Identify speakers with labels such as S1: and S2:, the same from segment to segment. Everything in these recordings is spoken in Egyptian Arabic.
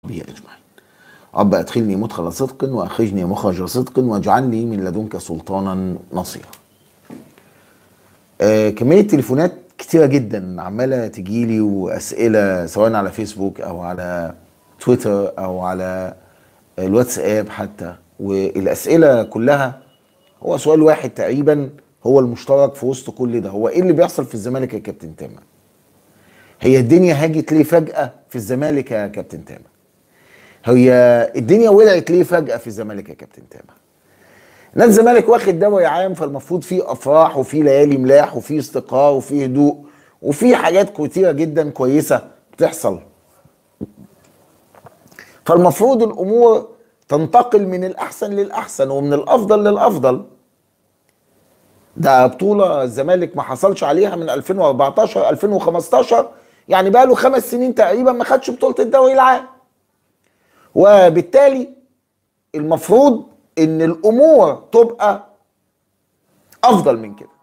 S1: به اجمعين رب ادخلني مدخل صدق واخرجني مخرج صدق واجعلني من لدنك سلطانا نصيرا آه كميه تليفونات كتيره جدا عماله تجيلي واسئله سواء على فيسبوك او على تويتر او على الواتساب حتى والاسئله كلها هو سؤال واحد تقريبا هو المشترك في وسط كل ده هو ايه اللي بيحصل في الزمالك يا كابتن تامر هي الدنيا هاجت ليه فجاه في الزمالك يا كابتن تامر هي الدنيا ولعت ليه فجاه في الزمالك يا كابتن تامر نادي الزمالك واخد دوري عام فالمفروض فيه افراح وفيه ليالي ملاح وفيه استقرار وفيه هدوء وفيه حاجات كتيره جدا كويسه بتحصل فالمفروض الامور تنتقل من الاحسن للاحسن ومن الافضل للافضل ده بطوله الزمالك ما حصلش عليها من 2014 2015 يعني بقى له خمس سنين تقريبا ما خدش بطوله الدوري العام وبالتالي المفروض ان الامور تبقى افضل من كده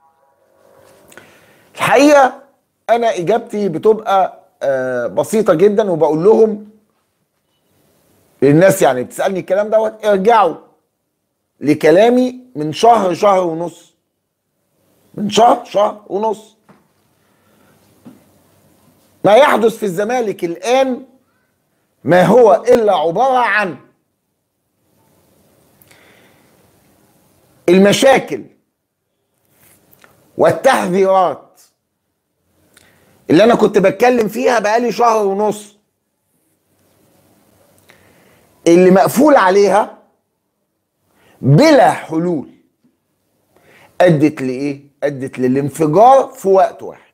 S1: الحقيقه انا اجابتي بتبقى آه، بسيطه جدا وبقول لهم الناس يعني بتسالني الكلام دوت ارجعوا لكلامي من شهر شهر ونص من شهر شهر ونص ما يحدث في الزمالك الان ما هو الا عباره عن المشاكل والتحذيرات اللي انا كنت بتكلم فيها بقالي شهر ونص اللي مقفول عليها بلا حلول ادت لايه ادت للانفجار في وقت واحد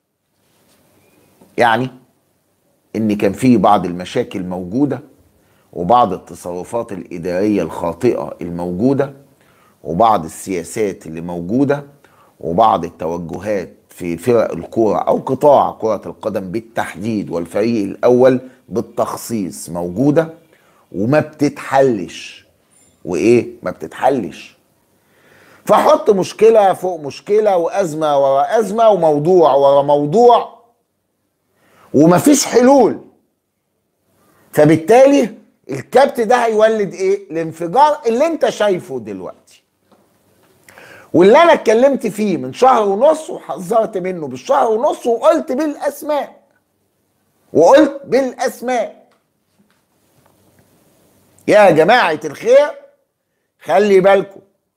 S1: يعني ان كان في بعض المشاكل موجوده وبعض التصرفات الاداريه الخاطئه الموجوده وبعض السياسات اللي موجوده وبعض التوجهات في فرق الكوره او قطاع كره القدم بالتحديد والفريق الاول بالتخصيص موجوده وما بتتحلش وايه ما بتتحلش فحط مشكله فوق مشكله وازمه ورا ازمه وموضوع ورا موضوع ومفيش حلول فبالتالي الكبت ده هيولد ايه الانفجار اللي انت شايفه دلوقتي واللي انا اتكلمت فيه من شهر ونص وحذرت منه بالشهر ونص وقلت بالاسماء وقلت بالاسماء يا جماعة الخير خلي بالكم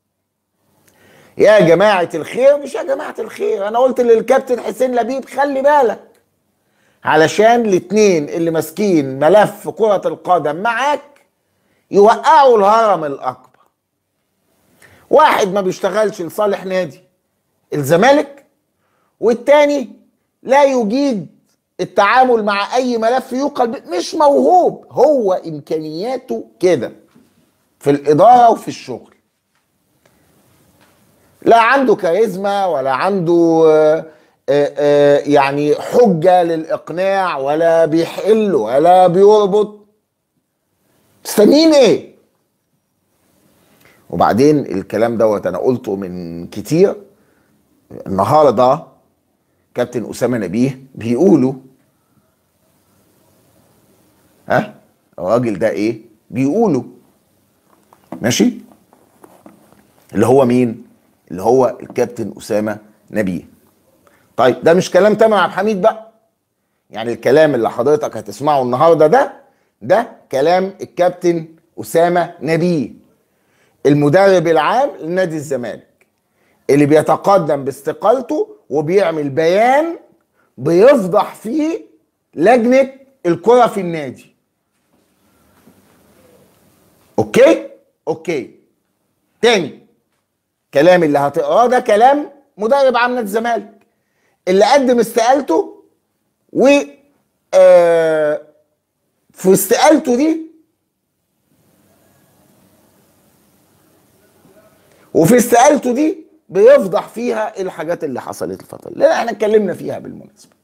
S1: يا جماعة الخير مش يا جماعة الخير انا قلت للكابتن حسين لبيب خلي بالك علشان الاتنين اللي ماسكين ملف كرة القدم معاك يوقعوا الهرم الاكبر واحد ما بيشتغلش لصالح نادي الزمالك والتاني لا يجيد التعامل مع اي ملف يوقل ب- مش موهوب هو امكانياته كده في الاداره وفي الشغل لا عنده كاريزما ولا عنده آه، آه، آه، يعني حجه للاقناع ولا بيحل ولا بيربط مستنيين ايه وبعدين الكلام دوت انا قلته من كتير النهارده كابتن اسامه نبيه بيقولوا ها الراجل ده ايه بيقولوا ماشي اللي هو مين اللي هو الكابتن اسامه نبيه طيب ده مش كلام تامر عبد الحميد بقى يعني الكلام اللي حضرتك هتسمعه النهارده ده ده كلام الكابتن اسامه نبيه المدرب العام لنادي الزمالك اللي بيتقدم باستقالته وبيعمل بيان بيفضح فيه لجنه الكره في النادي اوكي اوكي تاني كلام اللي هتقراه ده كلام مدرب عام نادي الزمالك اللي قدم استقالته و آه في استقالته دي وفي استقالته دي بيفضح فيها الحاجات اللي حصلت الفتره اللي احنا اتكلمنا فيها بالمناسبه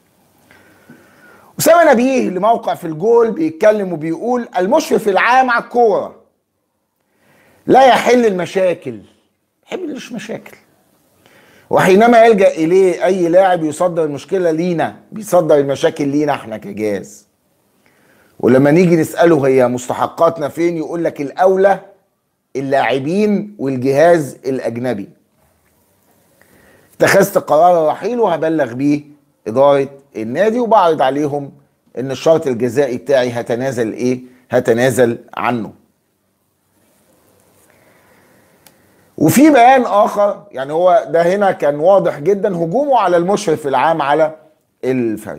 S1: اسامه نبيه لموقع في الجول بيتكلم وبيقول المشرف العام على الكوره لا يحل المشاكل ما يحلش مشاكل وحينما يلجا اليه اي لاعب يصدر المشكله لينا بيصدر المشاكل لينا احنا كجاز ولما نيجي نساله هي مستحقاتنا فين يقول لك الاولى اللاعبين والجهاز الاجنبي اتخذت قرار الرحيل وهبلغ بيه اداره النادي وبعرض عليهم ان الشرط الجزائي بتاعي هتنازل ايه هتنازل عنه وفي بيان اخر يعني هو ده هنا كان واضح جدا هجومه على المشرف العام على الفريق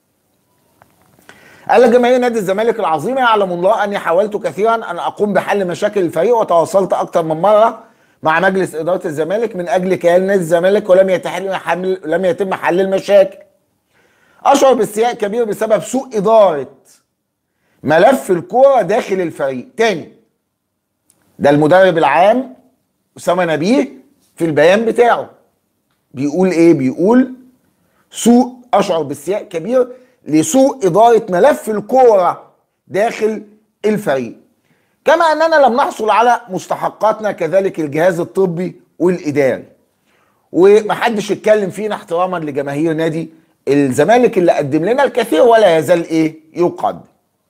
S1: قال لك جماهير نادي الزمالك العظيمه يعلم الله اني حاولت كثيرا ان اقوم بحل مشاكل الفريق وتواصلت اكثر من مره مع مجلس اداره الزمالك من اجل كيان نادي الزمالك ولم يتحل حمل لم يتم حل المشاكل. اشعر باستياء كبير بسبب سوء اداره ملف الكوره داخل الفريق. تاني ده المدرب العام اسامه نبيه في البيان بتاعه بيقول ايه؟ بيقول سوء اشعر باستياء كبير لسوء اداره ملف الكوره داخل الفريق. كما اننا لم نحصل على مستحقاتنا كذلك الجهاز الطبي والاداري ومحدش يتكلم فينا احتراما لجماهير نادي الزمالك اللي قدم لنا الكثير ولا يزال ايه يقدم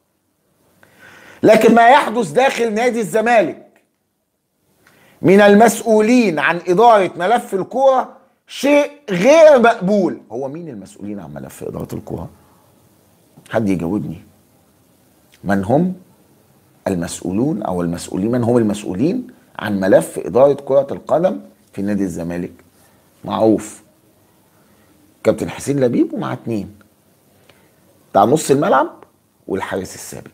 S1: لكن ما يحدث داخل نادي الزمالك من المسؤولين عن إدارة ملف الكورة شيء غير مقبول هو مين المسؤولين عن ملف إدارة الكورة حد يجاوبني من هم المسؤولون او المسؤولين من هم المسؤولين عن ملف اداره كره القدم في نادي الزمالك معروف كابتن حسين لبيب ومع اتنين بتاع نص الملعب والحارس السابق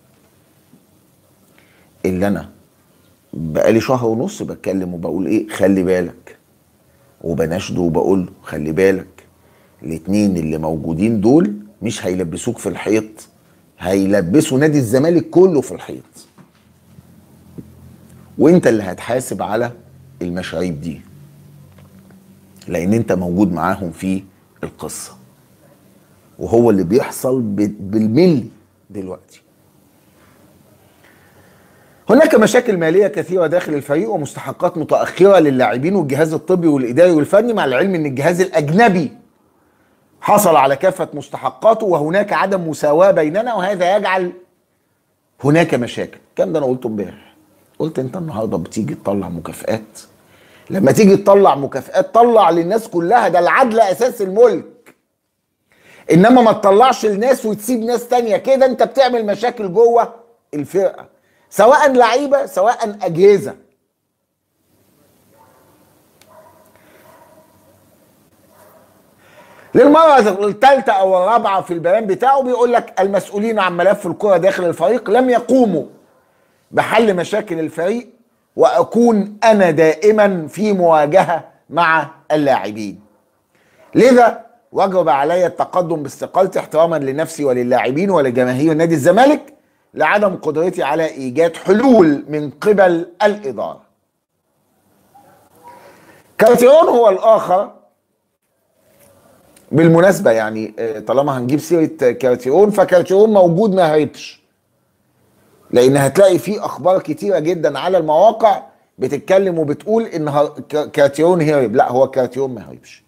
S1: اللي انا بقالي شهر ونص بتكلم وبقول ايه خلي بالك وبناشده وبقول له خلي بالك الاتنين اللي موجودين دول مش هيلبسوك في الحيط هيلبسوا نادي الزمالك كله في الحيط وانت اللي هتحاسب على المشاريب دي لان انت موجود معاهم في القصه وهو اللي بيحصل بالملي دلوقتي هناك مشاكل ماليه كثيره داخل الفريق ومستحقات متاخره للاعبين والجهاز الطبي والاداري والفني مع العلم ان الجهاز الاجنبي حصل على كافة مستحقاته وهناك عدم مساواة بيننا وهذا يجعل هناك مشاكل الكلام ده انا قلته امبارح قلت انت النهارده بتيجي تطلع مكافئات لما تيجي تطلع مكافئات طلع للناس كلها ده العدل اساس الملك انما ما تطلعش الناس وتسيب ناس تانية كده انت بتعمل مشاكل جوه الفرقه سواء لعيبه سواء اجهزه للمرة الثالثة أو الرابعة في البيان بتاعه بيقول لك المسؤولين عن ملف الكرة داخل الفريق لم يقوموا بحل مشاكل الفريق وأكون أنا دائما في مواجهة مع اللاعبين لذا وجب علي التقدم باستقالتي احتراما لنفسي وللاعبين ولجماهير نادي الزمالك لعدم قدرتي على ايجاد حلول من قبل الاداره. كارتيرون هو الاخر بالمناسبه يعني طالما هنجيب سيره كارتيرون فكارتيرون موجود ما هربش لان هتلاقي فيه اخبار كتيره جدا على المواقع بتتكلم وبتقول ان كارتيرون هرب لا هو كارتيرون ما هربش